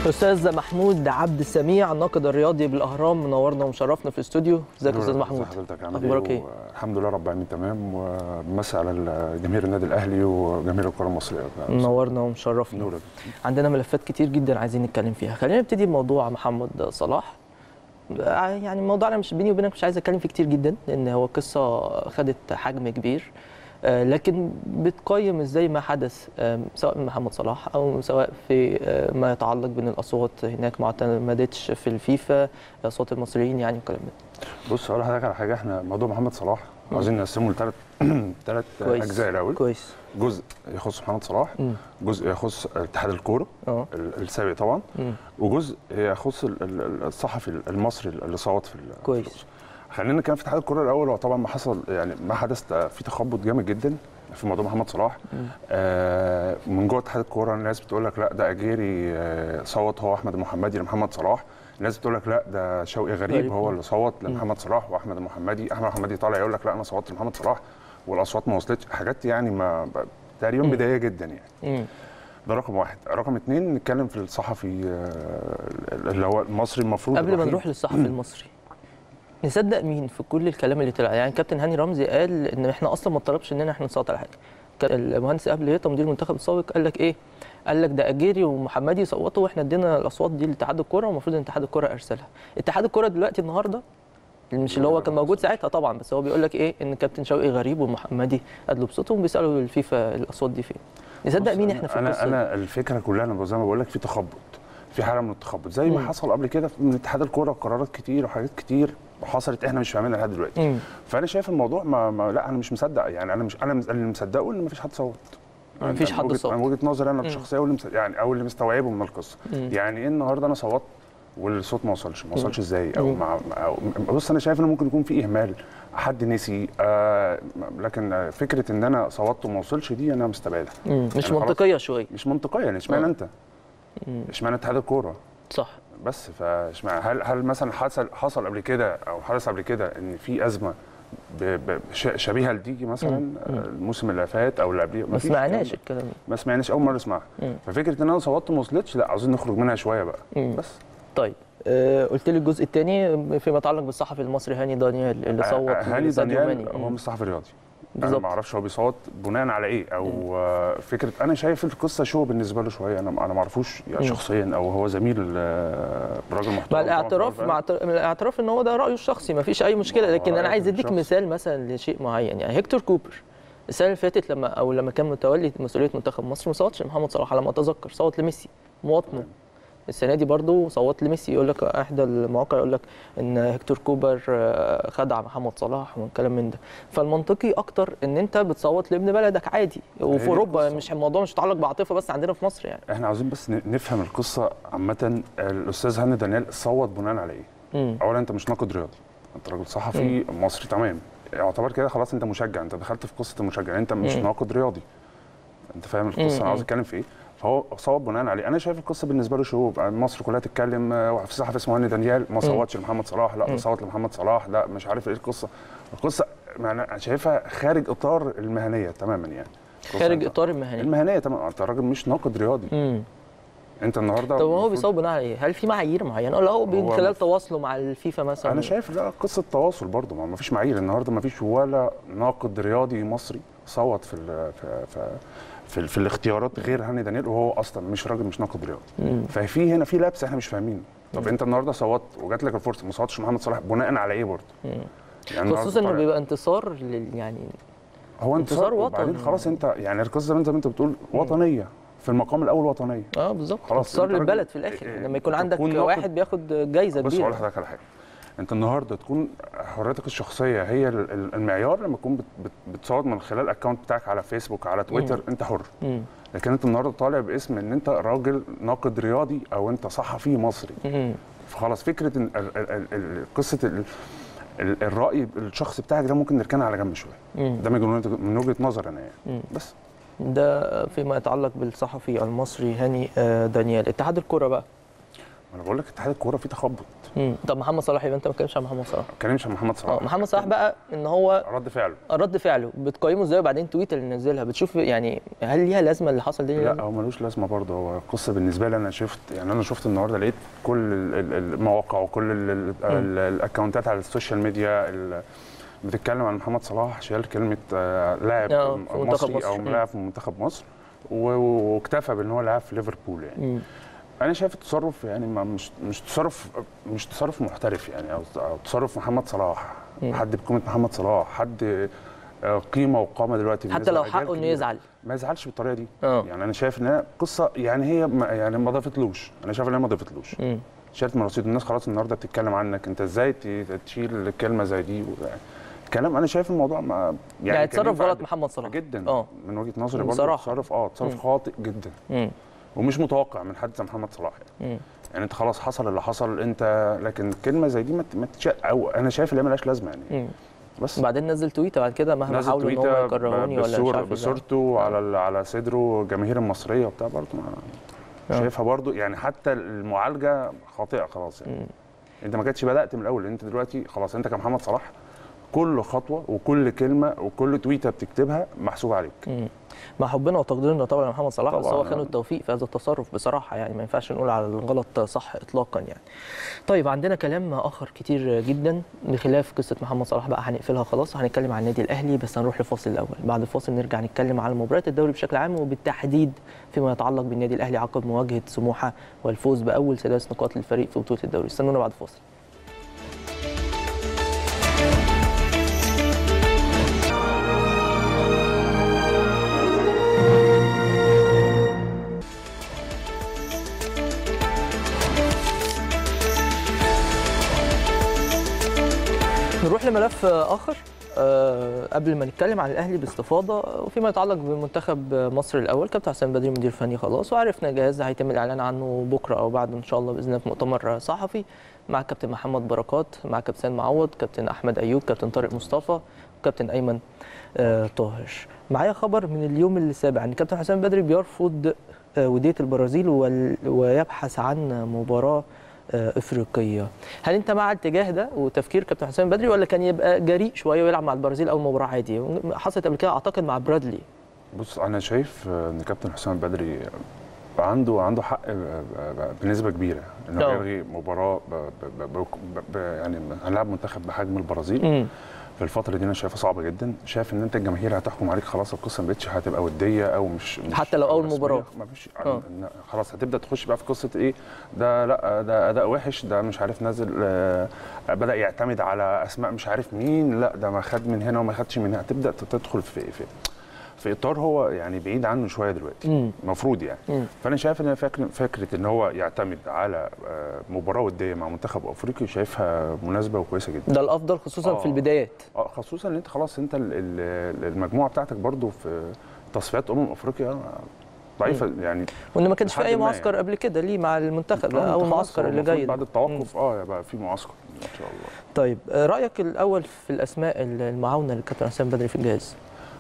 استاذ محمود عبد السميع الناقد الرياضي بالاهرام منورنا ومشرفنا في الاستوديو ازيك يا استاذ محمود حضرتك عامل اخبارك ايه الحمد لله رب العالمين تمام ومسي على جماهير النادي الاهلي وجماهير الكره المصريه منورنا ومشرفنا نورك عندنا ملفات كتير جدا عايزين نتكلم فيها خلينا نبتدي بموضوع محمد صلاح يعني الموضوع انا مش بيني وبينك مش عايز اتكلم فيه كتير جدا لان هو قصه خدت حجم كبير آه، لكن بتقيم ازاي ما حدث آه، سواء من محمد صلاح او سواء في آه، ما يتعلق بين الاصوات هناك ما اعتمدتش في الفيفا اصوات المصريين يعني والكلام ده بص اقول لحضرتك على حاجه احنا موضوع محمد صلاح عاوزين نقسمه لثلاث ثلاث كويس اجزاء الاول كويس جزء يخص محمد صلاح مم. جزء يخص اتحاد الكوره اه ال- السابق طبعا مم. وجزء يخص ال- ال- الصحفي المصري اللي صوت في ال- كويس. في الأسرة. خلينا نتكلم في اتحاد الكوره الاول هو طبعا ما حصل يعني ما حدث في تخبط جامد جدا في موضوع محمد صلاح مم. آه من جوه اتحاد الكوره الناس بتقول لك لا ده اجيري آه صوت هو احمد المحمدي لمحمد صلاح الناس بتقول لك لا ده شوقي غريب غريب. هو اللي صوت لمحمد صلاح واحمد المحمدي احمد المحمدي طالع يقول لك لا انا صوتت لمحمد صلاح والاصوات ما وصلتش حاجات يعني ما تقريبا مم. بدايه جدا يعني مم. ده رقم واحد رقم اتنين نتكلم في الصحفي آه، اللي هو المصري المفروض قبل ما الوحيد. نروح للصحفي المصري نصدق مين في كل الكلام اللي طلع يعني كابتن هاني رمزي قال ان احنا اصلا ما طلبش اننا احنا نصوت على حاجه كان المهندس قبل هيطه مدير المنتخب السابق قال لك ايه قال لك ده اجيري ومحمدي صوتوا واحنا ادينا الاصوات دي لاتحاد الكوره والمفروض ان اتحاد الكوره ارسلها اتحاد الكوره دلوقتي النهارده مش اللي هو كان موجود ساعتها طبعا بس هو بيقول لك ايه ان كابتن شوقي غريب ومحمدي ادلوا بصوتهم بيسالوا الفيفا الاصوات دي فين نصدق بص، مين أنا- احنا في انا القصه دي؟ انا الفكره كلها انا زي ما بقول لك في تخبط في حاله من التخبط زي ما مم. حصل قبل كده من اتحاد الكوره قرارات كتير وحاجات كتير حصلت احنا مش فاهمينها لحد دلوقتي مم. فانا شايف الموضوع ما, ما لا انا مش مصدق يعني انا مش انا اللي مصدقه ان مفيش حد صوت مفيش أنا حد وجهة- صوت. انا وجهه نظري انا مم. الشخصيه واللي مس- يعني او اللي مستوعبه من القصه مم. يعني ايه النهارده انا صوت والصوت ما وصلش ما وصلش ازاي او مم. مع أو بص انا شايف ان ممكن يكون في اهمال حد نسي آه لكن فكره ان انا صوتت وما وصلش دي انا مستبعدها مم. مش يعني خلاص. منطقيه شويه مش منطقيه يعني اشمعنى آه. انت مم. اشمعنى اتحاد الكوره صح بس فاشمعنى هل هل مثلا حصل حصل قبل كده او حدث قبل كده ان في ازمه ب- ب- ش- شبيهه لدي مثلا مم. مم. آه، الموسم اللي فات او اللي قبليه ما مفيش سمعناش الكلام الكلام ده. ما سمعناش اول مره اسمعها مم. ففكره ان انا صوتت وما وصلتش لا عاوزين نخرج منها شويه بقى مم. بس طيب آه قلت لي الجزء الثاني فيما يتعلق بالصحفي المصري هاني دانيال اللي صوت آه، هاني لساديو دانيال ماني. هو مم. مش صحفي رياضي انا بالظبط ما اعرفش هو بيصوت بناء على ايه او آه، فكره انا شايف القصه شو بالنسبه له شويه انا انا ما اعرفوش يعني مم. شخصيا او هو زميل آه، راجل محترم مع طبعاً الاعتراف في مع اعتر- الاعتراف ان هو ده رايه الشخصي ما فيش اي مشكله هو لكن انا رأيه عايز اديك الشخصي. مثال مثلا لشيء معين يعني هيكتور كوبر السنه اللي فاتت لما او لما كان متولي مسؤوليه منتخب مصر ما صوتش محمد صلاح على ما اتذكر صوت لميسي مواطنه السنه دي برضو صوت لميسي يقول لك احدى المواقع يقول لك ان هيكتور كوبر آه، خدع محمد صلاح والكلام من ده فالمنطقي اكتر ان انت بتصوت لابن بلدك عادي وفي دي اوروبا القصة. مش الموضوع مش متعلق بعاطفه بس عندنا في مصر يعني احنا عاوزين بس ن- نفهم القصه عامه الاستاذ هاني دانيال صوت بناء على ايه؟ مم. اولا انت مش ناقد رياضي انت راجل صحفي مصري تمام يعتبر كده خلاص انت مشجع انت دخلت في قصه المشجع انت مش مم. ناقد رياضي انت فاهم القصه مم. انا عاوز اتكلم في ايه؟ فهو صوت بناء عليه انا شايف القصه بالنسبه له شو بقى مصر كلها تتكلم آه، واحد في صحفي اسمه هاني دانيال ما صوتش لمحمد صلاح لا مم. ده صوت لمحمد صلاح لا مش عارف ايه القصه القصه يعني انا شايفها خارج اطار المهنيه تماما يعني القصة خارج انت- اطار المهني المهنيه تمام انت راجل مش ناقد رياضي امم انت النهارده طب هو المفروض- بيصوب بناء على ايه؟ هل في معايير معينه ولا هو من هو خلال مف- تواصله مع الفيفا مثلا؟ انا شايف لا قصه تواصل برضه ما فيش معايير النهارده ما فيش ولا ناقد رياضي مصري صوت في ال في في في, ال- في الاختيارات غير هاني دانيال وهو اصلا مش راجل مش ناقد رياضي مم. ففي هنا في لبس احنا مش فاهمينه طب انت النهارده صوت وجات لك الفرصه ما صوتش محمد صلاح بناء على ايه برضه؟ مم. يعني النهاردة خصوصا انه طالع- بيبقى انتصار لل يعني هو انتصار انتصار وطني. وبعدين خلاص انت يعني القصه زي ما انت- زي ما انت بتقول وطنيه في المقام الاول وطنيه اه بالظبط خلاص، انتصار انت راجل- للبلد في الاخر إيه، لما يكون عندك تكون ناقد- واحد بياخد جايزه بص هقول كبيره لحضرتك على حاجه انت النهارده تكون حريتك الشخصيه هي ال- ال- المعيار لما تكون بت- بت- بتصور من خلال الاكونت بتاعك على فيسبوك على تويتر مم. انت حر مم. لكن انت النهارده طالع باسم ان انت راجل ناقد رياضي او انت صحفي مصري مم. فخلاص فكره ان ال- ال- ال- ال- قصه ال- ال- الراي الشخصي بتاعك ده ممكن نركنها على جنب شويه مم. ده من وجهة- من وجهه نظري انا يعني مم. بس ده فيما يتعلق بالصحفي المصري هاني آه، دانيال اتحاد الكره بقى انا بقول لك اتحاد الكوره فيه تخبط مم. طب محمد صلاح يبقى انت ما بتتكلمش عن محمد صلاح ما اتكلمش عن محمد اه صلاح محمد صلاح بقى ان هو رد فعله رد فعله بتقيمه ازاي وبعدين تويتر اللي نزلها بتشوف يعني هل ليها لازمه اللي حصل دي لا هو ملوش لازمه برضه هو القصه بالنسبه لي انا شفت يعني انا شفت النهارده لقيت كل ال- ال- المواقع وكل ال- ال- ال- الاكونتات على السوشيال ميديا ال- بتتكلم عن محمد صلاح شال كلمه آه، لاعب آه، في منتخب مصري او مصر. لاعب في منتخب مصر و- واكتفى بان هو لاعب في ليفربول يعني مم. انا شايف التصرف يعني ما مش مش تصرف مش تصرف محترف يعني او أو تصرف محمد صلاح مم. حد بقيمه محمد صلاح حد آه، قيمه وقامه دلوقتي حتى بالنسبة لو لأجيال حقه انه كبيرة. يزعل ما يزعلش بالطريقه دي اه يعني انا شايف ان هي قصه يعني هي ما يعني ما ضافتلوش انا شايف ان هي ما ضافتلوش مم. شالت من رصيد الناس خلاص النهارده بتتكلم عنك انت ازاي ت- تشيل كلمه زي دي و- كلام انا شايف الموضوع ما يعني, كان اتصرف ينفع غلط محمد صلاح جدا اه من وجهه نظري برضه بصراحة. تصرف اه تصرف مم. خاطئ جدا مم. ومش متوقع من حد زي محمد صلاح يعني. مم. يعني انت خلاص حصل اللي حصل انت لكن كلمه زي دي ما ت- ما تتش- او انا شايف ان هي ملهاش لازمه يعني مم. بس بعدين نزل تويتر بعد كده مهما نزل حاولوا ان هم تويتر يكرهوني ولا مش بالصورة عارف إزاي. بصورته على ال- على صدره الجماهير المصريه وبتاع برضه ما آه. شايفها برضه يعني حتى المعالجه خاطئه خلاص يعني مم. انت ما كانتش بدات من الاول انت دلوقتي خلاص انت كمحمد صلاح كل خطوه وكل كلمه وكل تويته بتكتبها محسوبه عليك مم. مع حبنا وتقديرنا طبعا لمحمد صلاح بس طبعاً. هو خانه التوفيق في هذا التصرف بصراحه يعني ما ينفعش نقول على الغلط صح اطلاقا يعني. طيب عندنا كلام اخر كتير جدا بخلاف قصه محمد صلاح بقى هنقفلها خلاص هنتكلم عن النادي الاهلي بس هنروح لفاصل الاول بعد الفاصل نرجع نتكلم على مباريات الدوري بشكل عام وبالتحديد فيما يتعلق بالنادي الاهلي عقب مواجهه سموحه والفوز باول ثلاث نقاط للفريق في بطوله الدوري استنونا بعد الفاصل. نروح لملف اخر أه قبل ما نتكلم عن الاهلي باستفاضه وفيما يتعلق بمنتخب مصر الاول كابتن حسام بدري مدير فني خلاص وعرفنا الجهاز ده هيتم الاعلان عنه بكره او بعد ان شاء الله باذن الله في مؤتمر صحفي مع كابتن محمد بركات مع كابتن معوض كابتن احمد ايوب كابتن طارق مصطفى وكابتن ايمن آه طاهر معايا خبر من اليوم السابع ان كابتن حسام بدري بيرفض آه وديه البرازيل وال- ويبحث عن مباراه آه، افريقيه هل انت مع الاتجاه ده وتفكير كابتن حسام بدري ولا كان يبقى جريء شويه ويلعب مع البرازيل اول مباراه عادي حصلت قبل كده اعتقد مع برادلي بص انا شايف ان كابتن حسام بدري عنده عنده حق بنسبه كبيره انه آه. يلغي مباراه ب ب ب ب ب يعني هنلعب منتخب بحجم البرازيل امم في الفتره دي انا شايفها صعبه جدا شايف ان انت الجماهير هتحكم عليك خلاص القصه ما بقتش هتبقى وديه او مش, مش حتى لو أول رسمية. مباراة. ما فيش آه. خلاص هتبدا تخش بقى في قصه ايه ده لا ده اداء وحش ده مش عارف نازل آه بدا يعتمد على اسماء مش عارف مين لا ده ما خد من هنا وما خدش من هنا هتبدا تدخل في في في اطار هو يعني بعيد عنه شويه دلوقتي امم المفروض يعني امم فانا شايف ان فكره فكره ان هو يعتمد على آه، مباراه وديه مع منتخب افريقي شايفها مناسبه وكويسه جدا ده الافضل خصوصا آه. في البدايات اه خصوصا ان انت خلاص انت ال- ال- المجموعه بتاعتك برضو في تصفيات امم افريقيا ضعيفه يعني وان ما كانش في لحد اي ما معسكر يعني. قبل كده ليه مع المنتخب آه، ده أنت اول خلاص معسكر هو اللي المفروض جاي ده. بعد التوقف اه يبقى في معسكر ان شاء الله طيب آه، رايك الاول في الاسماء المعاونه للكابتن حسام بدري في الجهاز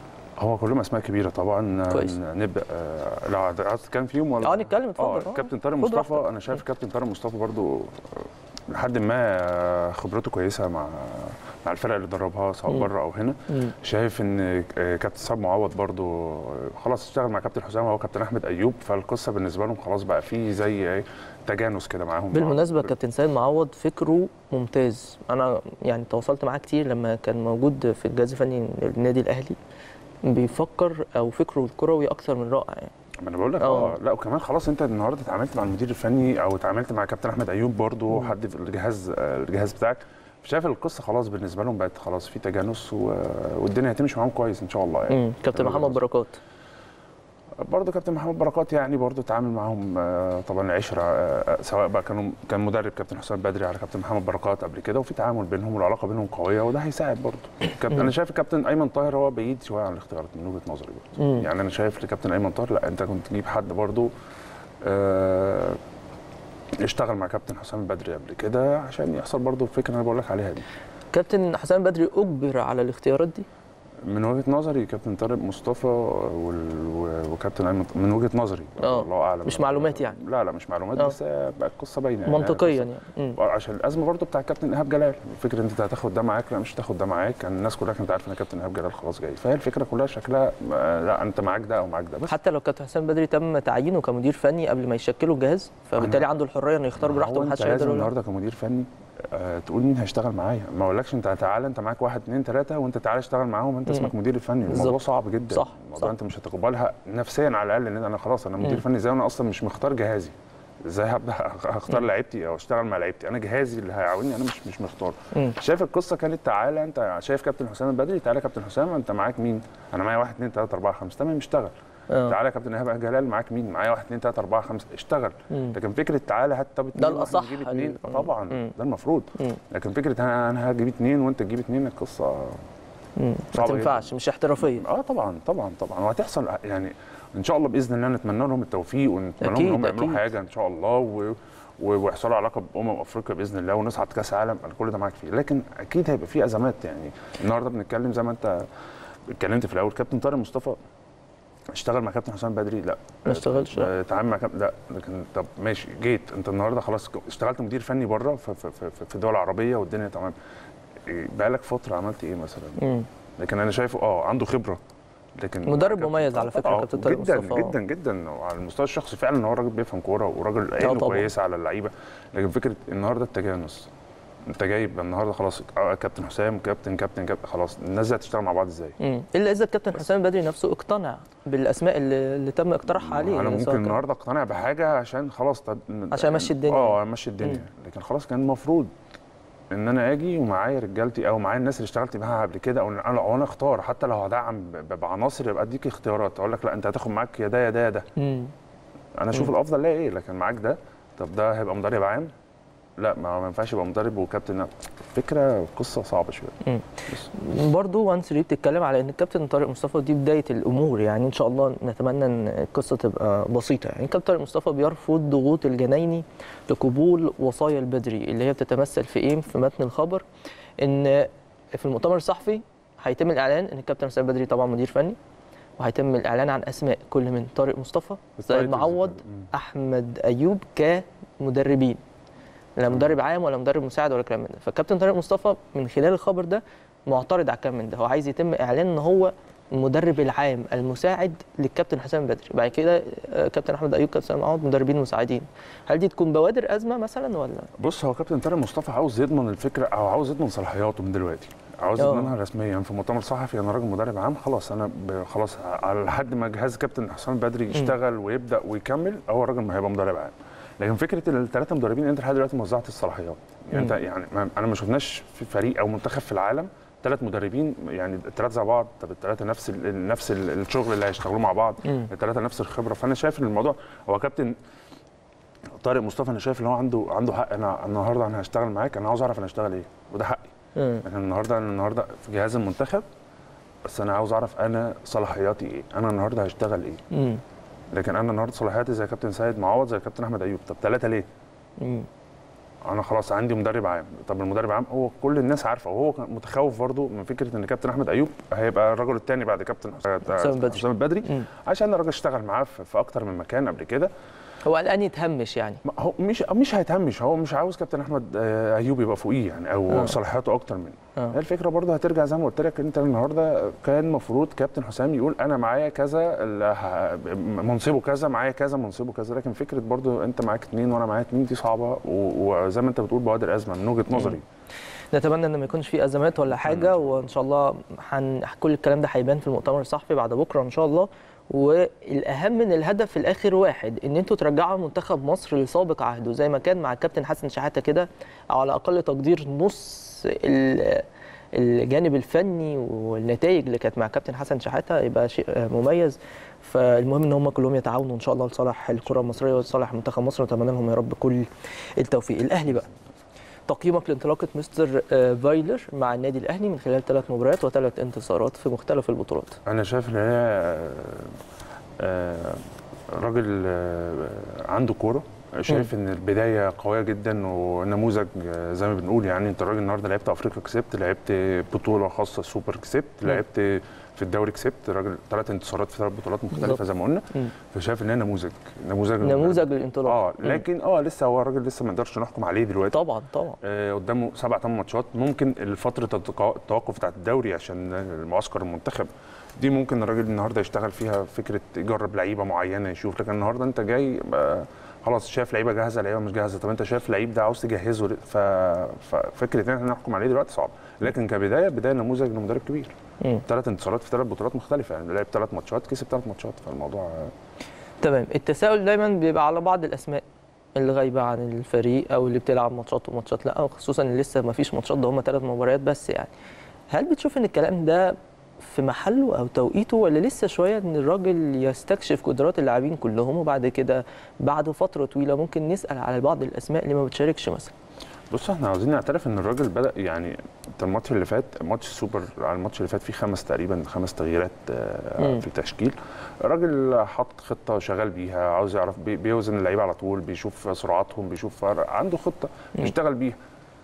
هو كلهم اسماء كبيره طبعا كويس. ن- نبدا آه، لو عايز تتكلم فيهم ولا اه نتكلم اتفضل اه آه. كابتن طارق خد مصطفى راحتك. انا شايف كابتن طارق مصطفى برضو آه، لحد ما آه، خبرته كويسه مع مع الفرق اللي دربها سواء مم. بره او هنا مم. شايف ان آه، كابتن صعب معوض برضو آه، خلاص اشتغل مع كابتن حسام هو كابتن احمد ايوب فالقصه بالنسبه لهم خلاص بقى في زي ايه تجانس كده معاهم بالمناسبه كابتن سيد معوض فكره ممتاز انا يعني تواصلت معاه كتير لما كان موجود في الجهاز الفني للنادي الاهلي بيفكر او فكره الكروي اكثر من رائع يعني ما انا بقول لك آه. اه لا وكمان خلاص انت النهارده اتعاملت مع المدير الفني او اتعاملت مع كابتن احمد ايوب برضو مم. حد في الجهاز آه، الجهاز بتاعك شايف القصه خلاص بالنسبه لهم بقت خلاص في تجانس و... والدنيا هتمشي معاهم كويس ان شاء الله يعني مم. كابتن تمام. محمد بركات برضه كابتن محمد بركات يعني برضه اتعامل معاهم آه، طبعا عشره آه، سواء بقى كانوا كان مدرب كابتن حسام بدري على كابتن محمد بركات قبل كده وفي تعامل بينهم والعلاقه بينهم قويه وده هيساعد برضه كابتن انا شايف الكابتن ايمن طاهر هو بعيد شويه عن الاختيارات من وجهه نظري برضه مم. يعني انا شايف لكابتن ايمن طاهر لا انت كنت تجيب حد برضه آه، اشتغل مع كابتن حسام بدري قبل كده عشان يحصل برضه الفكره اللي انا بقول لك عليها دي كابتن حسام بدري اجبر على الاختيارات دي من وجهه نظري كابتن طارق مصطفى وال... و- وكابتن ايمن من وجهه نظري آه. الله اعلم مش معلومات يعني. لا لا مش معلومات آه. بس بقى القصه باينه يعني. منطقيا بس- يعني مم. عشان الازمه برضو بتاع كابتن ايهاب جلال فكره انت هتاخد ده معاك لا مش هتاخد ده معاك كان الناس كلها كانت عارفه ان كابتن ايهاب جلال خلاص جاي فهي الفكره كلها شكلها آه، لا انت معاك ده او معاك ده بس حتى لو كابتن حسام بدري تم تعيينه كمدير فني قبل ما يشكلوا الجهاز فبالتالي أنا- عنده الحريه انه يختار ما براحته هو ومحدش انت هيقدر لازم يقول له. النهارده كمدير فني آه، تقول مين هيشتغل معايا ما اقولكش انت تعالى انت معاك واحد اثنين ثلاثه وانت تعالى اشتغل معاهم انت مم. اسمك مدير الفني الموضوع بالظبط. صعب جدا صح، الموضوع صح. انت مش هتقبلها نفسيا على الاقل ان انا خلاص انا مدير مم. فني زي وانا اصلا مش مختار جهازي ازاي هبدا هختار مم. لعيبتي او اشتغل مع لعيبتي انا جهازي اللي هيعاوني انا مش مش مختار مم. شايف القصه كانت تعالى انت شايف كابتن حسام البدري تعالى يا كابتن حسام انت معاك مين انا معايا واحد اثنين ثلاثه اربعه خمسه تمام اشتغل آه. تعالى يا كابتن ايهاب جلال معاك مين معايا واحد اثنين ثلاثه اربعه خمسه اشتغل مم. لكن فكره تعالى هات طب اتنين ده واحنا الأصح نجيب ال- اتنين مم. طبعا مم. ده المفروض مم. لكن فكره انا انا هجيب اتنين وانت تجيب اتنين القصه مم. ما صعبة جداً. تنفعش مش احترافيه اه طبعا طبعا طبعا وهتحصل يعني ان شاء الله باذن الله نتمنى لهم التوفيق ونتمنى لهم أكيد، ان هم يعملوا أكيد. حاجه ان شاء الله و... و- ويحصلوا علاقه بامم افريقيا باذن الله ونصعد كاس عالم انا كل ده معاك فيه لكن اكيد هيبقى في ازمات يعني النهارده بنتكلم زي ما انت اتكلمت في الاول كابتن طارق مصطفى اشتغل مع كابتن حسام بدري لا ما اشتغلش لا. آه، اتعامل مع كابتن لا لكن طب ماشي جيت انت النهارده خلاص اشتغلت مدير فني بره في في في, في الدول العربيه والدنيا تمام إيه، بقالك فتره عملت ايه مثلا مم. لكن انا شايفه اه عنده خبره لكن مدرب كابتن- مميز على فكرة آه، كابتن طارق جدا مصطفى. جدا جدا وعلى المستوى الشخصي فعلا هو راجل بيفهم كوره وراجل عينه طبعاً. كويسه على اللعيبه لكن فكره النهارده التجانس انت جايب النهارده خلاص آه، كابتن حسام كابتن كابتن كابتن خلاص الناس دي هتشتغل مع بعض ازاي؟ مم. الا اذا الكابتن حسام بدري نفسه اقتنع بالاسماء اللي, اللي تم اقتراحها عليه انا سواء ممكن كان- النهارده اقتنع بحاجه عشان خلاص طب عشان أمشي الدنيا. اه امشي الدنيا لكن خلاص كان المفروض ان انا اجي ومعايا رجالتي او معايا الناس اللي اشتغلت معاها قبل كده او انا أو انا اختار حتى لو هدعم ب- بعناصر يبقى اديك اختيارات اقول لك لا انت هتاخد معاك يا ده يا ده يا ده مم. انا اشوف الافضل ليا ايه لكن معاك ده طب ده هيبقى مدرب عام لا ما ما ينفعش يبقى مدرب وكابتن لا. فكره قصه صعبه شويه برضه وان 3 بتتكلم على ان الكابتن طارق مصطفى دي بدايه الامور يعني ان شاء الله نتمنى ان القصه تبقى بسيطه يعني الكابتن طارق مصطفى بيرفض ضغوط الجنايني لقبول وصايا البدري اللي هي بتتمثل في ايه في متن الخبر ان في المؤتمر الصحفي هيتم الاعلان ان الكابتن حسام بدري طبعا مدير فني وهيتم الاعلان عن اسماء كل من طارق مصطفى سيد معوض مم. احمد ايوب كمدربين لا مدرب عام ولا مدرب مساعد ولا كلام من ده فالكابتن طارق مصطفى من خلال الخبر ده معترض على الكلام من ده هو عايز يتم اعلان ان هو المدرب العام المساعد للكابتن حسام بدري بعد كده آه، كابتن احمد ايوب كابتن سلام معوض مدربين مساعدين هل دي تكون بوادر ازمه مثلا ولا بص هو كابتن طارق مصطفى عاوز يضمن الفكره او عاوز يضمن صلاحياته من دلوقتي عاوز آه. يضمنها رسميا في مؤتمر صحفي انا راجل مدرب عام خلاص انا ب- خلاص على لحد ما جهاز كابتن حسام بدري يشتغل ويبدا ويكمل هو الراجل ما هيبقى مدرب عام لكن فكره الثلاثه مدربين انت لحد دلوقتي ما وزعت الصلاحيات يعني انت مم. يعني ما انا ما شفناش في فريق او منتخب في العالم ثلاث مدربين يعني الثلاثه زي بعض طب الثلاثه نفس ال نفس ال- الشغل اللي هيشتغلوه مع بعض مم. الثلاثه نفس الخبره فانا شايف ان الموضوع هو كابتن طارق مصطفى انا شايف ان هو عنده عنده حق انا النهارده انا هشتغل معاك انا عاوز اعرف انا هشتغل ايه وده حقي مم. انا النهارده انا النهارده في جهاز المنتخب بس انا عاوز اعرف انا صلاحياتي ايه انا النهارده هشتغل ايه مم. لكن انا النهارده صلاحياتي زي كابتن سيد معوض زي كابتن احمد ايوب طب ثلاثه ليه مم. انا خلاص عندي مدرب عام طب المدرب عام هو كل الناس عارفه وهو كان متخوف برضو من فكره ان كابتن احمد ايوب هيبقى الرجل الثاني بعد كابتن حسام بدري. حسام البدري مم. عشان الراجل اشتغل معاه في في اكتر من مكان قبل كده هو قلقان يتهمش يعني ما هو مش مش هيتهمش هو مش عاوز كابتن احمد آه، ايوب يبقى فوقيه يعني او آه. صلاحياته اكتر منه آه. هي الفكره برضه هترجع زي ما قلت لك انت النهارده كان المفروض كابتن حسام يقول انا معايا كذا اللي ه- منصبه كذا معايا كذا منصبه كذا لكن فكره برضه انت معاك اثنين وانا معايا اثنين دي صعبه و- وزي ما انت بتقول بوادر ازمه من وجهه نظري نتمنى ان ما يكونش في ازمات ولا حاجه وان شاء الله حن... كل الكلام ده هيبان في المؤتمر الصحفي بعد بكره ان شاء الله والاهم من الهدف في الاخر واحد ان انتوا ترجعوا منتخب مصر لسابق عهده زي ما كان مع الكابتن حسن شحاته كده او على اقل تقدير نص ال- الجانب الفني والنتائج اللي كانت مع كابتن حسن شحاته يبقى شيء مميز فالمهم ان هم كلهم يتعاونوا ان شاء الله لصالح الكره المصريه ولصالح منتخب مصر ونتمنى لهم يا رب كل التوفيق الاهلي بقى تقييمك لانطلاقه مستر آه، فايلر مع النادي الاهلي من خلال ثلاث مباريات وثلاث انتصارات في مختلف البطولات انا شايف ان هي آه، آه، راجل آه، عنده كوره شايف ان البدايه قويه جدا ونموذج آه، زي ما بنقول يعني انت الراجل النهارده لعبت افريقيا كسبت لعبت بطوله خاصه سوبر كسبت مم. لعبت في الدوري كسبت راجل ثلاث انتصارات في ثلاث بطولات مختلفه بالظبط. زي ما قلنا مم. فشايف ان هي نموذج نموذج نموذج للانطلاق اه مم. لكن اه لسه هو الراجل لسه ما نقدرش نحكم عليه دلوقتي طبعا طبعا آه، قدامه سبع ثمان ماتشات ممكن فتره التقا- التوقف بتاعت الدوري عشان المعسكر المنتخب دي ممكن الراجل النهارده يشتغل فيها فكره يجرب لعيبه معينه يشوف لكن النهارده انت جاي آه، خلاص شايف لعيبه جاهزه لعيبه مش جاهزه طب انت شايف لعيب ده عاوز تجهزه ليه؟ ف... ففكره ان احنا نحكم عليه دلوقتي صعب لكن كبدايه بدايه نموذج لمدرب كبير مم. ثلاث انتصارات في ثلاث بطولات مختلفه يعني لعب ثلاث ماتشات كسب ثلاث ماتشات فالموضوع آه، تمام التساؤل دايما بيبقى على بعض الاسماء اللي غايبه عن الفريق او اللي بتلعب ماتشات وماتشات لا خصوصا ان لسه ما فيش ماتشات ده هم ثلاث مباريات بس يعني هل بتشوف ان الكلام ده في محله او توقيته ولا لسه شويه ان الراجل يستكشف قدرات اللاعبين كلهم وبعد كده بعد فتره طويله ممكن نسال على بعض الاسماء اللي ما بتشاركش مثلا بص احنا عاوزين نعترف ان الراجل بدا يعني انت الماتش اللي فات ماتش السوبر على الماتش اللي فات فيه خمس تقريبا خمس تغييرات آه، مم. في التشكيل الراجل حط خطه شغال بيها عاوز يعرف بي- بيوزن اللعيبه على طول بيشوف سرعاتهم بيشوف عنده خطه مم. بيشتغل بيها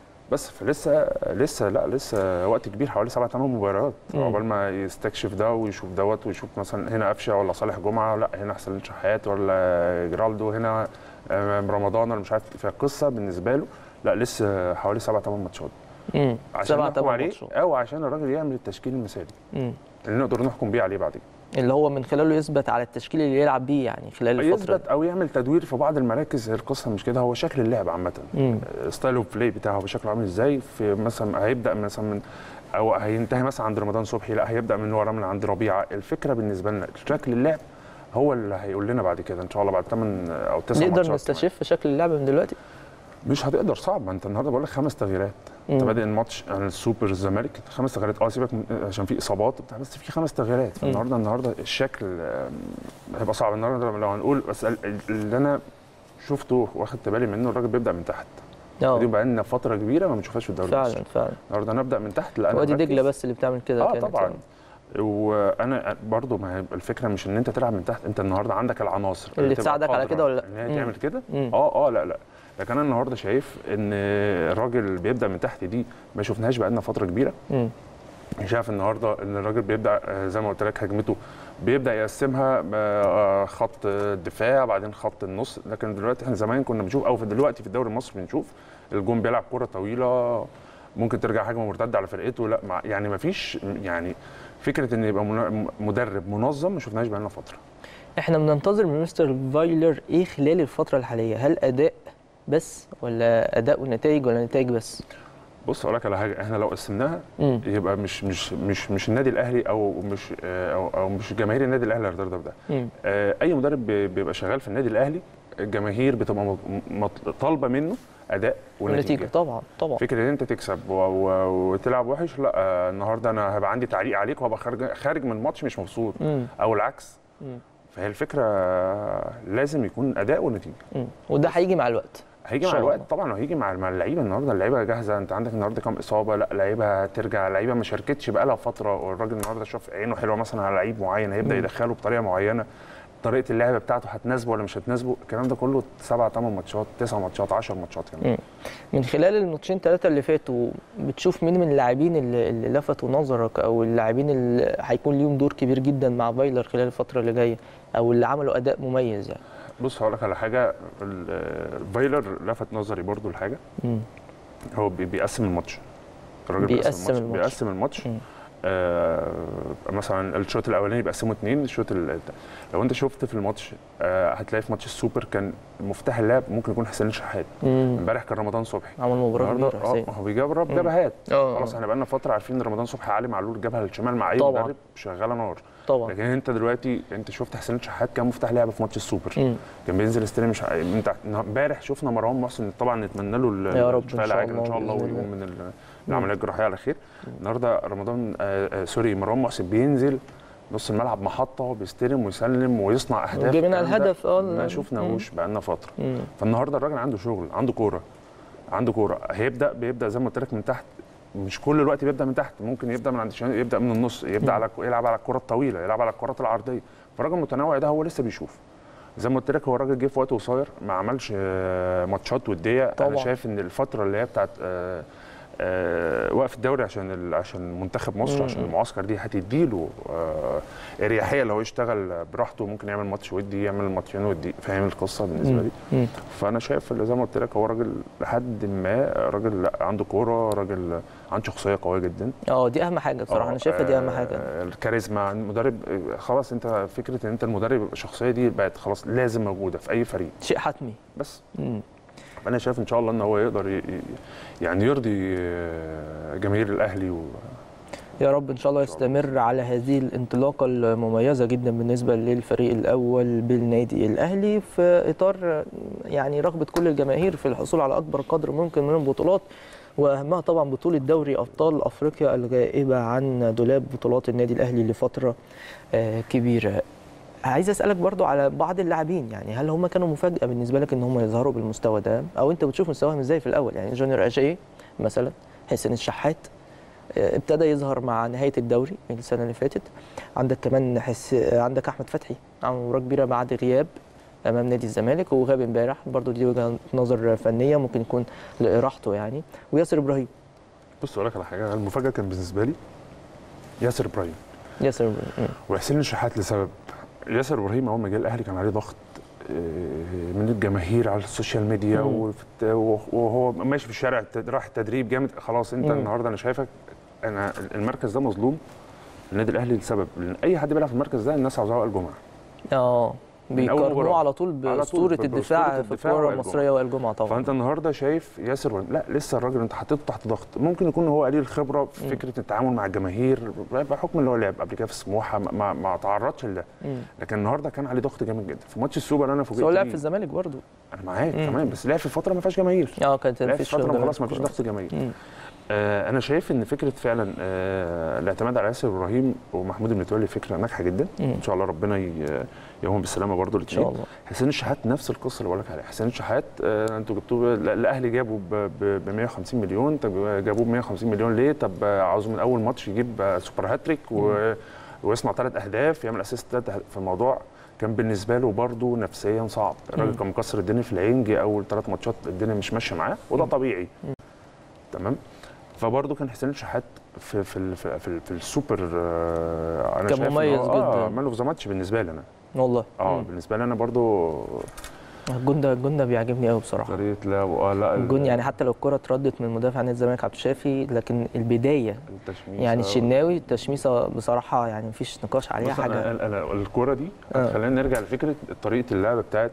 بس فلسه لسه لا لسه وقت كبير حوالي سبع ثمان مباريات مم. عقبال ما يستكشف ده ويشوف دوت ويشوف مثلا هنا قفشه ولا صالح جمعه لا هنا حسين شحات ولا جرالدو هنا آه، رمضان ولا مش عارف فالقصه بالنسبه له لا لسه حوالي سبع ثمان ماتشات امم عشان سبعة نحكم تمن عليه ماتشات او عشان الراجل يعمل التشكيل المثالي مم. اللي نقدر نحكم بيه عليه بعدين اللي هو من خلاله يثبت على التشكيل اللي يلعب بيه يعني خلال الفتره يثبت او يعمل تدوير في بعض المراكز هي القصه مش كده هو شكل اللعب عامه مم. ستايل اوف بلاي بتاعه بشكله عامل ازاي في مثلا هيبدا مثلا من او هينتهي مثلا عند رمضان صبحي لا هيبدا من ورا من عند ربيعه الفكره بالنسبه لنا شكل اللعب هو اللي هيقول لنا بعد كده ان شاء الله بعد 8 او 9 نقدر ماتشات نستشف شكل اللعب من دلوقتي مش هتقدر صعب ما انت النهارده بقول لك خمس تغييرات انت مم. بادئ الماتش عن السوبر الزمالك خمس تغييرات اه سيبك من- عشان في اصابات بتاع بس في خمس تغييرات فالنهارده النهارده الشكل آم، هيبقى صعب النهارده لو هنقول بس ال- ال- اللي انا شفته واخدت بالي منه الراجل بيبدا من تحت ودي اه بقى لنا فتره كبيره ما بنشوفهاش في الدوري فعلا المصري فعلا النهارده نبدا من تحت لان وادي دجله بس اللي بتعمل كده اه كانت طبعا يعني. وانا برضو ما هي الفكره مش ان انت تلعب من تحت انت النهارده عندك العناصر اللي تبقى تساعدك على قادرة كده ولا لأ؟ ان هي مم. تعمل كده مم. اه اه لا لا لكن انا النهارده شايف ان الراجل بيبدا من تحت دي ما شفناهاش بقالنا فتره كبيره مم. شايف النهارده ان الراجل بيبدا آه، زي ما قلت لك هجمته بيبدا يقسمها آه، خط الدفاع بعدين خط النص لكن دلوقتي احنا زمان كنا بنشوف او في دلوقتي في الدوري المصري بنشوف الجون بيلعب كره طويله ممكن ترجع هجمه مرتده على فرقته لا مع يعني ما فيش يعني فكره ان يبقى منا- مدرب منظم ما شفناهاش بقالنا فتره احنا بننتظر من مستر فايلر ايه خلال الفتره الحاليه هل اداء بس ولا اداء ونتائج ولا نتائج بس بص اقول لك على حاجه احنا لو قسمناها مم. يبقى مش مش مش مش النادي الاهلي او مش آه، او, أو مش جماهير النادي الاهلي اللي هترضى بده مم. آه، اي مدرب بي- بيبقى شغال في النادي الاهلي الجماهير بتبقى مط- مط- طالبه منه اداء ونتيجه ونتيجه طبعا طبعا فكره ان انت تكسب و... و... وتلعب وحش لا آه، النهارده انا هيبقى عندي تعليق عليك وهبقى خارج خارج من الماتش مش مبسوط مم. او العكس مم. فهي الفكره آه، لازم يكون اداء ونتيجه مم. وده هيجي مع الوقت هيجي إن مع شاء الوقت الله. طبعا وهيجي مع مع اللعيبه النهارده اللعيبه جاهزه انت عندك النهارده كام اصابه لا لعيبه هترجع لعيبه ما شاركتش بقى لها فتره والراجل النهارده شاف عينه حلوه مثلا على لعيب معين هيبدا مم. يدخله بطريقه معينه طريقه اللعب بتاعته هتناسبه ولا مش هتناسبه الكلام ده كله سبع ثمان ماتشات تسع ماتشات 10 ماتشات كمان مم. من خلال الماتشين ثلاثه اللي فاتوا بتشوف مين من اللاعبين اللي, اللي لفتوا نظرك او اللاعبين اللي هيكون ليهم دور كبير جدا مع فايلر خلال الفتره اللي جايه او اللي عملوا اداء مميز يعني بص هقول لك على حاجه ال- فايلر لفت نظري برضو لحاجه مم. هو بي- بيقسم الماتش الراجل بيقسم الماتش. بيقسم الماتش مم. آه مثلا الشوط الاولاني بيقسمه اثنين الشوط ال- لو انت شفت في الماتش آه هتلاقي في ماتش السوبر كان مفتاح اللعب ممكن يكون حسين شحات مم. امبارح كان رمضان صبحي عمل مباراه النهارده كبيره حسين اه هو بيجرب مم. جبهات اه خلاص احنا بقالنا فتره عارفين ان رمضان صبحي علي معلول جابها للشمال مع اي طبعاً. مدرب شغاله نار طبعا لكن انت دلوقتي انت شفت حسين شحات كان مفتاح لعب في ماتش السوبر مم. كان بينزل يستلم مش ع- انت امبارح شفنا مروان محسن طبعا نتمنى له ال- يا رب الشفاء إن شاء العاجل الله ان شاء الله بإذن ويقوم الله. من ال- العمليه الجراحيه على خير النهارده رمضان آه آه سوري مروان محسن بينزل نص الملعب محطه بيستلم ويسلم ويصنع اهداف وجاي منها الكلام ده الهدف اه ما مم. شفناهوش بقالنا فتره مم. فالنهارده الراجل عنده شغل عنده كوره عنده كوره هيبدا بيبدا زي ما قلت لك من تحت مش كل الوقت بيبدا من تحت ممكن يبدا من عند الشمال يبدا من النص يبدا مم. على يلعب على الكره الطويله يلعب على الكرات العرضيه فالراجل المتنوع ده هو لسه بيشوف زي ما قلت لك هو الراجل جه في وقت قصير ما عملش آه، ماتشات وديه طبعاً. انا شايف ان الفتره اللي هي بتاعت آه، آه، وقف الدوري عشان ال- عشان منتخب مصر مم. عشان المعسكر دي هتديله آه، اريحيه لو يشتغل براحته ممكن يعمل ماتش ودي يعمل ماتشين ودي فاهم القصه بالنسبه لي مم. فانا شايف اللي زي ما قلت لك هو راجل لحد ما راجل لا عنده كوره راجل عنده شخصيه قويه جدا اه دي اهم حاجه بصراحه انا شايفها دي اهم حاجه آه، الكاريزما المدرب آه، خلاص انت فكره ان انت المدرب الشخصيه دي بقت خلاص لازم موجوده في اي فريق شيء حتمي بس مم. انا شايف ان شاء الله ان هو يقدر ي- ي- يعني يرضي آه، جماهير الاهلي و... يا رب ان شاء الله إن شاء الله. يستمر على هذه الانطلاقه المميزه جدا بالنسبه للفريق الاول بالنادي الاهلي في اطار يعني رغبه كل الجماهير في الحصول على اكبر قدر ممكن من البطولات واهمها طبعا بطوله دوري ابطال افريقيا الغائبه عن دولاب بطولات النادي الاهلي لفتره آه، كبيره عايز اسالك برضو على بعض اللاعبين يعني هل هم كانوا مفاجاه بالنسبه لك ان هم يظهروا بالمستوى ده او انت بتشوف مستواهم ازاي في الاول يعني جونيور اجاي مثلا حسين الشحات آه، ابتدى يظهر مع نهايه الدوري السنه اللي فاتت عندك كمان حس آه، عندك احمد فتحي عمل مباراه كبيره بعد غياب امام نادي الزمالك وغاب امبارح برضو دي وجهه نظر فنيه ممكن يكون لراحته يعني وياسر ابراهيم بص اقول لك على حاجه المفاجاه كان بالنسبه لي ياسر ابراهيم ياسر ابراهيم مم. وحسين الشحات لسبب ياسر ابراهيم اول ما جه الاهلي كان عليه ضغط آه، من الجماهير على السوشيال ميديا مم. وفي الت- وهو ماشي في الشارع الت- راح التدريب جامد خلاص انت مم. النهارده انا شايفك انا المركز ده مظلوم النادي الاهلي لسبب لان اي حد بيلعب في المركز ده الناس عاوزاه وائل جمعه اه من أول بيقارنوه مباراة. على طول على طول باسطوره ب- بأسطورة الدفاع في الدفاع الكوره وائل المصريه وائل جمعه طبعا فانت النهارده شايف ياسر ابراهيم لا لسه الراجل انت حطيته تحت ضغط ممكن يكون هو قليل الخبره في مم. فكره التعامل مع الجماهير بحكم ان هو لعب قبل كده في سموحه ما, ما, ما تعرضش لده مم. لكن النهارده كان عليه ضغط جامد جدا في ماتش السوبر انا بس فوجئت هو لعب بيه. في الزمالك برضه انا معاك مم. تمام بس لعب في فتره ما فيهاش جماهير اه كانت لعب في مفيش فتره جماهير خلاص ما فيش كورة. ضغط جماهير مم. آه انا شايف ان فكره فعلا آه الاعتماد على ياسر ابراهيم ومحمود المتولي فكره ناجحه جدا مم. ان شاء الله ربنا ي- يقوم بالسلامه برضو ان الاثنين شاء الله حسين الشحات نفس القصه اللي بقول لك عليها حسين الشحات آه انتوا جبتوه لا- الاهلي جابوا ب 150 مليون طب جابوه ب 150 مليون ليه طب آه، عاوزه من اول ماتش يجيب آه، سوبر هاتريك و... ويصنع ثلاث اهداف يعمل اسيست ثلاث أهداف. فالموضوع كان بالنسبه له برضه نفسيا صعب الراجل مم. كان مكسر الدنيا في العين جه اول ثلاث ماتشات الدنيا مش ماشيه معاه وده مم. طبيعي مم. تمام فبرضه كان حسين الشحات في في ال- في, في, في السوبر آه، انا كان شايف إن مميز هو- اه جداً. مان اوف ذا ماتش بالنسبه لي انا والله اه مم. بالنسبه لي انا برضه الجون ده الجون ده بيعجبني قوي بصراحه طريقه لعب اه لا ال- الجون يعني حتى لو الكره اتردت من مدافع نادي الزمالك عبد الشافي لكن البدايه التشميس يعني الشناوي التشميسه بصراحه يعني مفيش نقاش عليها بص حاجه أنا أنا الكوره دي آه. خلينا نرجع لفكره طريقه اللعب بتاعت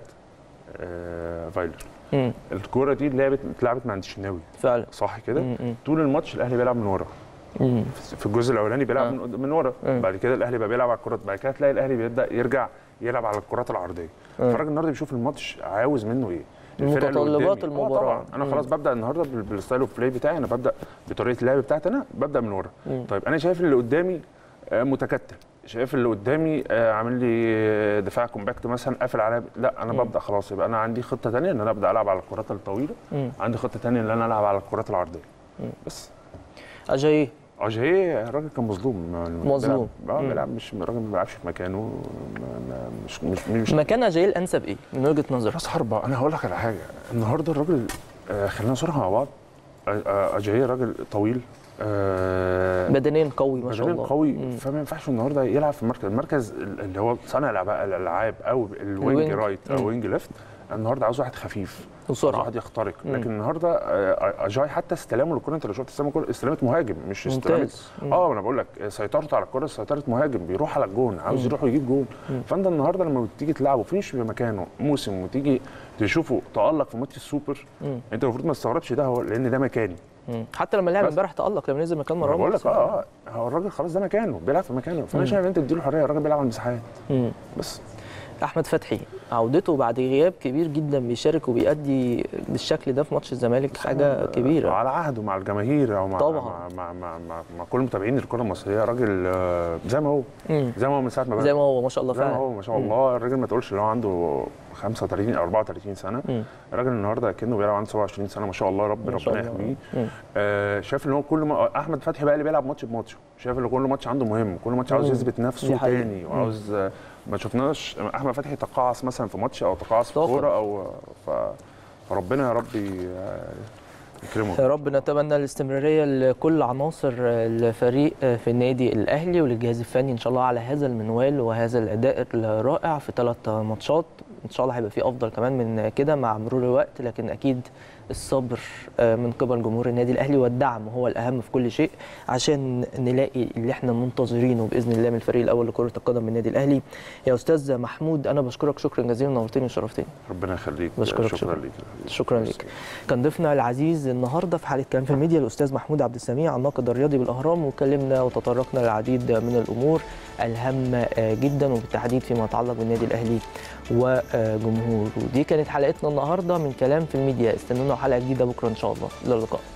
آه فايلر مم. الكوره دي لعبت اتلعبت مع الشناوي فعلا صح كده مم. مم. طول الماتش الاهلي بيلعب من ورا مم. في الجزء الاولاني بيلعب آه. من, من ورا مم. بعد كده الاهلي بقى بيلعب على الكرات بعد كده تلاقي الاهلي بيبدا يرجع يلعب على الكرات العرضيه مم. فالراجل النهارده بيشوف الماتش عاوز منه ايه الفرقة اللي متطلبات قدامي. آه المباراة. طبعا انا مم. خلاص ببدا النهارده بال- بالستايل اوف بلاي بتاعي انا ببدا بطريقه اللعب بتاعتي انا ببدا من ورا مم. طيب انا شايف اللي قدامي آه، متكتل شايف اللي قدامي آه، عامل لي آه، دفاع كومباكت مثلا قافل عليا لا انا مم. ببدا خلاص يبقى انا عندي خطه ثانيه ان انا ابدا العب على الكرات الطويله مم. عندي خطه ثانيه ان انا العب على الكرات العرضيه مم. بس اجاي اجاي الراجل كان مظلوم مظلوم. بيلعب- اه مم. بيلعب مش الراجل ما بيلعبش في مكانه ما- ما- مش مش مش مكان اجاي الانسب ايه من وجهه نظرك راس حربه انا هقول لك على حاجه النهارده الراجل آه خلينا نصرح مع بعض آه، آه، اجاي راجل طويل آه بدنيا قوي ما شاء بدنيا الله قوي مم. فما ينفعش النهارده يلعب في المركز المركز اللي هو صانع الألعاب- الالعاب او الوينج الوينج. رايت مم. او وينج ليفت النهارده عاوز واحد خفيف عاوز وسرعه واحد يخترق مم. لكن النهارده آه، اجاي حتى استلامه للكره انت لو شفت استلامه الكرة- استلامه مهاجم مش استلامه ممتاز مم. اه انا بقول لك سيطرته على الكره سيطره مهاجم بيروح على الجون عاوز مم. يروح ويجيب جون مم. فانت النهارده لما تيجي تلعبه فينش في مكانه موسم وتيجي تشوفه تالق في ماتش السوبر مم. انت المفروض ما تستغربش ده هو لان ده مكاني مم. حتى لما لعب بس. امبارح تالق لما نزل مكان انا مروان بقول لك محسن. اه اه هو الراجل خلاص ده مكانه بيلعب في مكانه فانا مم. شايف ان انت تديله حريه الراجل بيلعب على المساحات مم. بس احمد فتحي عودته بعد غياب كبير جدا بيشارك وبيأدي بالشكل ده في ماتش الزمالك حاجه كبيره على عهده مع الجماهير او مع طبعاً. مع مع, مع, مع, مع كل متابعين الكره المصريه راجل آه، زي ما هو مم. زي ما هو من ساعه ما زي بدأ ما هو ما شاء الله زي ما فعلا هو ما شاء مم. الله الراجل ما تقولش ان هو عنده 35 او 34 سنه مم. الراجل النهارده كانه بيلعب عنده 27 سنه ما شاء الله رب ما شاء ربنا الله. يحميه مم. آه شايف ان هو كل ما احمد فتحي بقى اللي بيلعب ماتش بماتش شايف ان كل ماتش عنده مهم كل ماتش عاوز مم. يثبت دي نفسه حقيقة. تاني مم. وعاوز آه، ما شفناش احمد فتحي تقاعس مثلا في ماتش او تقاعس في إطلاقاً. كوره او ف... فربنا يا رب ي- يكرمه يا رب نتمنى الاستمراريه لكل عناصر الفريق في النادي الاهلي وللجهاز الفني ان شاء الله على هذا المنوال وهذا الاداء الرائع في ثلاث ماتشات ان شاء الله هيبقى في افضل كمان من كده مع مرور الوقت لكن اكيد الصبر من قبل جمهور النادي الاهلي والدعم هو الاهم في كل شيء عشان نلاقي اللي احنا منتظرينه باذن الله من الفريق الاول لكره القدم من النادي الاهلي يا استاذ محمود انا بشكرك شكرا جزيلا نورتني وشرفتني ربنا يخليك بشكرك شكرا شكراً. ليك شكرا لك كان ضيفنا العزيز النهارده في حاله كلام في الميديا الاستاذ محمود عبد السميع الناقد الرياضي بالاهرام وكلمنا وتطرقنا للعديد من الامور الهامه جدا وبالتحديد فيما يتعلق بالنادي الاهلي وجمهوره ودي كانت حلقتنا النهارده من كلام في الميديا استنونا حلقه جديده بكره ان شاء الله الى اللقاء